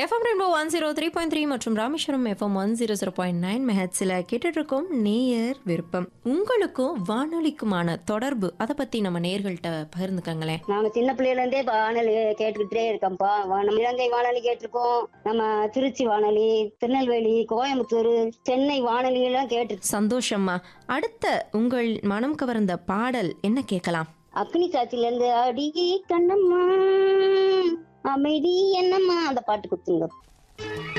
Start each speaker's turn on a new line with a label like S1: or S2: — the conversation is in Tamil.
S1: FM Rainbow one zero three point three மற்றும் Rameswaram FM one zero zero point nine மெஹட்ஸில் கேட்டுட்ருக்கோம் நேயர் விருப்பம் உங்களுக்கும் வானொலிக்குமான தொடர்பு அதை பற்றி நம்ம நேயர்கள்ட்ட பகிர்ந்துக்கங்களேன்
S2: நாங்க சின்ன பிள்ளையில இருந்தே வானொலி கேட்டுக்கிட்டே இருக்கோம்ப்பா வா- நம்ம இலங்கை வானொலி கேட்டிருக்கோம் நம்ம திருச்சி வானொலி திருநெல்வேலி கோயம்புத்தூர் சென்னை வானொலி எல்லாம் கேட்டு
S1: சந்தோஷம்மா அடுத்த உங்கள் மனம் கவர்ந்த பாடல் என்ன கேட்கலாம்
S2: அக்னி சாட்சியில இருந்து அடியே கண்ணம்மா அமைதி என்னம்மா அந்த பாட்டு கொடுத்துங்க